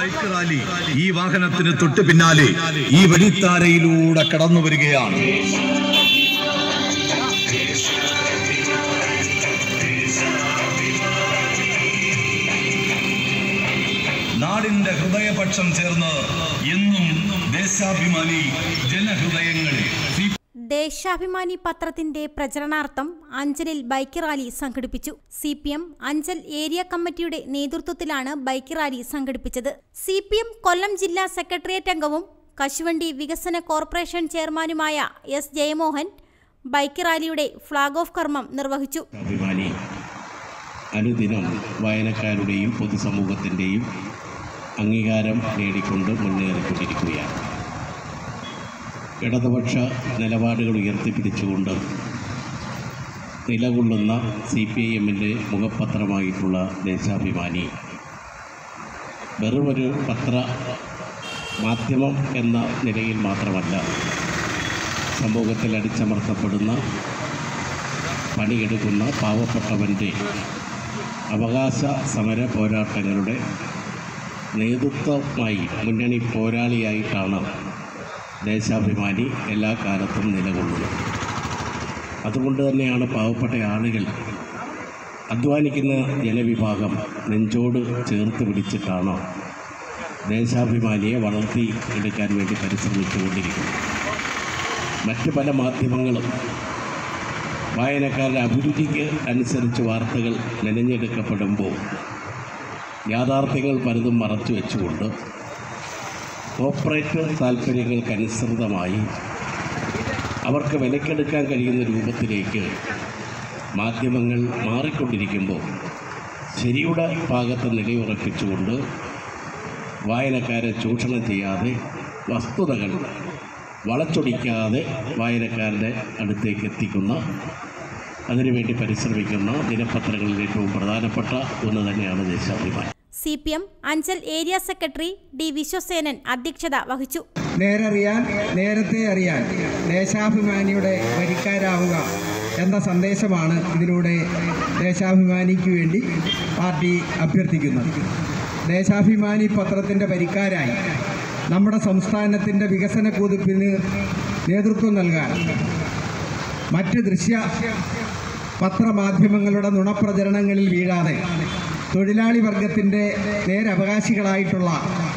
bike rally ഈ വാഹനത്തിന് തൊട്ട് പിന്നാലെ ഈ വഴിത്താരയിലൂടെ കടന്നു വരികയാണ് നാടിന്റെ ഹൃദയപക്ഷം ചേർന്ന് എന്നും ദേശാഭിമാനി ജനഹൃദയങ്ങളിൽ സി ദേശാഭിമാനി പത്രത്തിന്റെ പ്രചരണാർത്ഥം അഞ്ചലിൽ ബൈക്ക് റാലി സംഘടിപ്പിച്ചു C P M Anchal area കമ്മിറ്റിയുടെ നേതൃത്വത്തിലാണ് ബൈക്ക് റാലി സംഘടിപ്പിച്ചത് സി പി എം കൊല്ലം ജില്ലാ സെക്രട്ടേറിയറ്റ് അംഗവും കശുവണ്ടി വികസന കോർപ്പറേഷൻ ചെയർമാനുമായ എസ് ജയമോഹൻ ബൈക്ക് റാലിയുടെ ഫ്ളാഗ് ഓഫ് കർമ്മം നിർവഹിച്ചു അഭിമാനി അനുദിനം വായനക്കാരുടെയും പൊതുസമൂഹത്തിൻ്റെയും അംഗീകാരം നേടിക്കൊണ്ട് മുന്നേറിക്കൊണ്ടിരിക്കുകയാണ് ഇടതുപക്ഷ നിലപാടുകൾ ഉയർത്തിപ്പിടിച്ചുകൊണ്ട് നിലകൊള്ളുന്ന സി പി ഐ എമ്മിൻ്റെ മുഖപത്രമായിട്ടുള്ള ദേശാഭിമാനി വെറുമൊരു പത്ര മാധ്യമം എന്ന നിലയിൽ മാത്രമല്ല സമൂഹത്തിൽ അടിച്ചമർത്തപ്പെടുന്ന പണിയെടുക്കുന്ന പാവപ്പെട്ടവൻ്റെ അവകാശ സമര പോരാട്ടങ്ങളുടെ നേതൃത്വമായി മുന്നണി പോരാളിയായിട്ടാണ് ദേശാഭിമാനി എല്ലാ കാലത്തും നിലകൊള്ളുന്നത് അതുകൊണ്ട് തന്നെയാണ് പാവപ്പെട്ട ആളുകൾ അധ്വാനിക്കുന്ന ജനവിഭാഗം നെഞ്ചോട് ചേർത്ത് പിടിച്ചിട്ടാണ് ദേശാഭിമാനിയെ വളർത്തി എടുക്കാൻ വേണ്ടി പരിശ്രമിച്ചുകൊണ്ടിരിക്കുന്നത് മറ്റ് പല മാധ്യമങ്ങളും വായനക്കാരുടെ അഭിരുചിക്ക് അനുസരിച്ച് വാർത്തകൾ മെനഞ്ഞെടുക്കപ്പെടുമ്പോൾ യാഥാർത്ഥ്യങ്ങൾ പലതും മറച്ചു വെച്ചുകൊണ്ട് കോർപ്പറേറ്റ് താല്പര്യങ്ങൾക്കനുസൃതമായി അവർക്ക് വിലക്കെടുക്കാൻ കഴിയുന്ന രൂപത്തിലേക്ക് മാധ്യമങ്ങൾ മാറിക്കൊണ്ടിരിക്കുമ്പോൾ ശരിയുടെ ഭാഗത്ത് നിലയുറപ്പിച്ചുകൊണ്ട് വായനക്കാരെ ചൂഷണം ചെയ്യാതെ വസ്തുതകൾ വളച്ചൊടിക്കാതെ വായനക്കാരുടെ അടുത്തേക്ക് എത്തിക്കുന്ന അതിനുവേണ്ടി പരിശ്രമിക്കുന്ന ദിനപത്രങ്ങളിൽ ഏറ്റവും പ്രധാനപ്പെട്ട ഒന്ന് തന്നെയാണ് Deshabhimani C P M Anchal area secretary D Vishwasenan അധ്യക്ഷത വഹിച്ചു നേരറിയാൻ നേരത്തെ അറിയാൻ ദേശാഭിമാനിയുടെ വരിക്കാരാവുക എന്ന സന്ദേശമാണ് ഇതിലൂടെ ദേശാഭിമാനിക്ക് വേണ്ടി പാർട്ടി അഭ്യർത്ഥിക്കുന്നത് ദേശാഭിമാനി പത്രത്തിൻ്റെ വരിക്കാരായി നമ്മുടെ സംസ്ഥാനത്തിൻ്റെ വികസന കുതിപ്പിന് നേതൃത്വം നൽകാൻ മറ്റ് ദൃശ്യ പത്രമാധ്യമങ്ങളുടെ നുണപ്രചരണങ്ങളിൽ വീഴാതെ തൊഴിലാളി വർഗത്തിൻ്റെ നേരവകാശികളായിട്ടുള്ള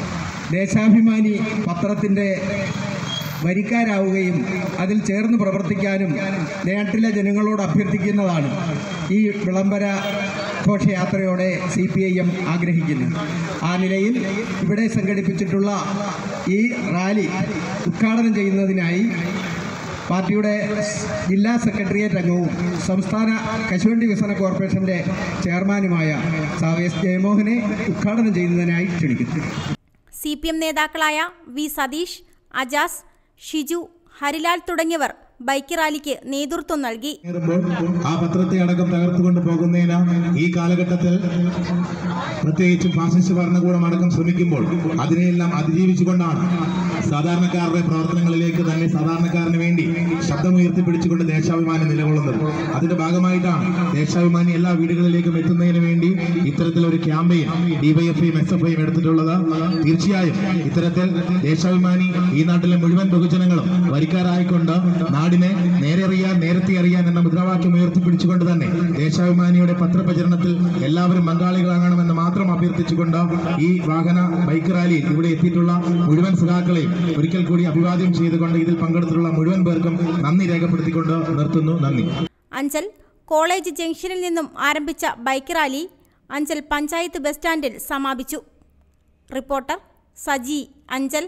ദേശാഭിമാനി പത്രത്തിൻ്റെ വരിക്കാരാവുകയും അതിൽ ചേർന്ന് പ്രവർത്തിക്കാനും നാട്ടിലെ ജനങ്ങളോട് അഭ്യർത്ഥിക്കുന്നതാണ് ഈ വിളംബര ഘോഷയാത്രയോടെ സി പി ഐ എം ആഗ്രഹിക്കുന്നു ആ നിലയിൽ ഇവിടെ സംഘടിപ്പിച്ചിട്ടുള്ള ഈ റാലി ഉദ്ഘാടനം ചെയ്യുന്നതിനായി പാർട്ടിയുടെ ജില്ലാ സെക്രട്ടേറിയറ്റ് അംഗവും സംസ്ഥാന കശുവണ്ടി വികസന കോർപ്പറേഷന്റെ ചെയർമാനുമായ സാവ് എസ് ജയമോഹനെ ഉദ്ഘാടനം ചെയ്യുന്നതിനായി ക്ഷണിക്കുന്നു സി പി എം നേതാക്കളായ വി സതീഷ് അജാസ് ഷിജു ഹരിലാൽ തുടങ്ങിയവർ ബൈക്ക് റാലിക്ക് നേതൃത്വം നൽകി കയറുമ്പോൾ ആ പത്രത്തെ അടക്കം തകർത്തുകൊണ്ട് പോകുന്നതിന് ഈ കാലഘട്ടത്തിൽ പ്രത്യേകിച്ചും ഫാസിസ്റ്റ് ഭരണകൂടം അടക്കം ശ്രമിക്കുമ്പോൾ അതിനെയെല്ലാം അതിജീവിച്ചുകൊണ്ടാണ് സാധാരണക്കാരുടെ പ്രവർത്തനങ്ങളിലേക്ക് തന്നെ സാധാരണക്കാരന് വേണ്ടി ശബ്ദമുയർത്തിപ്പിടിച്ചുകൊണ്ട് ദേശാഭിമാനി നിലകൊള്ളുന്നത് അതിന്റെ ഭാഗമായിട്ടാണ് ദേശാഭിമാനി എല്ലാ വീടുകളിലേക്കും എത്തുന്നതിന് വേണ്ടി ഇത്തരത്തിലൊരു ക്യാമ്പയിൻ ഡിവൈഎഫ്ഐയും എസ് എഫ് ഐയും എടുത്തിട്ടുള്ളത് തീർച്ചയായും ഇത്തരത്തിൽ ദേശാഭിമാനി ഈ നാട്ടിലെ മുഴുവൻ ബഹുജനങ്ങളും വരിക്കാരായിക്കൊണ്ട് നാടിനെ നേരെ അറിയാൻ നേരത്തെ അറിയാൻ എന്ന മുദ്രാവാക്യം ഉയർത്തിപ്പിടിച്ചുകൊണ്ട് തന്നെ ദേശാഭിമാനിയുടെ പത്രപ്രചരണത്തിൽ എല്ലാവരും പങ്കാളികളാകണമെന്ന് മാത്രം അഭ്യർത്ഥിച്ചുകൊണ്ട് ഈ വാഹന ബൈക്ക് റാലിയിൽ ഇവിടെ എത്തിയിട്ടുള്ള മുഴുവൻ സഖാക്കളെയും ഒരിക്കൽ കൂടി അഭിവാദ്യം ചെയ്തുകൊണ്ട് ഇതിൽ പങ്കെടുത്തിട്ടുള്ള മുഴുവൻ പേർക്കും നന്ദി രേഖപ്പെടുത്തിക്കൊണ്ട് നിർത്തുന്നു നന്ദി അഞ്ചൽ കോളേജ് ജംഗ്ഷനിൽ നിന്നും ആരംഭിച്ച bike rally Anchal panchayat bus സ്റ്റാൻഡിൽ സമാപിച്ചു reporter Saji Anchal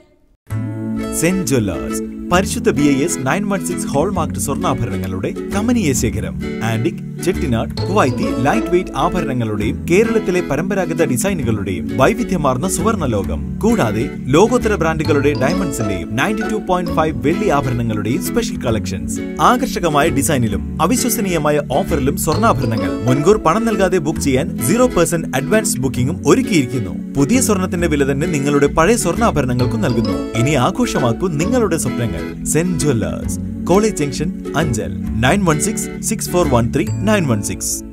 saint jewellers പരിശുദ്ധ B I S nine one six hallmark സ്വർണ്ണാഭരണങ്ങളുടെ കമനീയ ശേഖരം antique Chettinad Kuwaiti light weight ആഭരണങ്ങളുടെയും കേരളത്തിലെ പരമ്പരാഗത ഡിസൈനുകളുടെയും വൈവിധ്യമാർന്ന സുവർണ്ണ ലോകം കൂടാതെ ലോകോത്തര ബ്രാൻഡുകളുടെ ഡയമണ്ട്സിന്റെയും നയൻറ്റി ടു പോയിന്റ് ഫൈവ് വെള്ളി ആഭരണങ്ങളുടെയും സ്പെഷ്യൽ കളക്ഷൻസ് ആകർഷകമായ ഡിസൈനിലും അവിശ്വസനീയമായ ഓഫറിലും സ്വർണ്ണാഭരണങ്ങൾ മുൻകൂർ പണം നൽകാതെ ബുക്ക് ചെയ്യാൻ സീറോ പെർസെന്റ് അഡ്വാൻസ് ബുക്കിംഗും ഒരുക്കിയിരിക്കുന്നു പുതിയ സ്വർണത്തിന്റെ വില തന്നെ നിങ്ങളുടെ പഴയ സ്വർണ്ണാഭരണങ്ങൾക്കും നൽകുന്നു ഇനി ആഘോഷമാക്കൂ നിങ്ങളുടെ സ്വപ്നങ്ങൾ saint jewellers college junction Anchal nine one six six four one three nine one six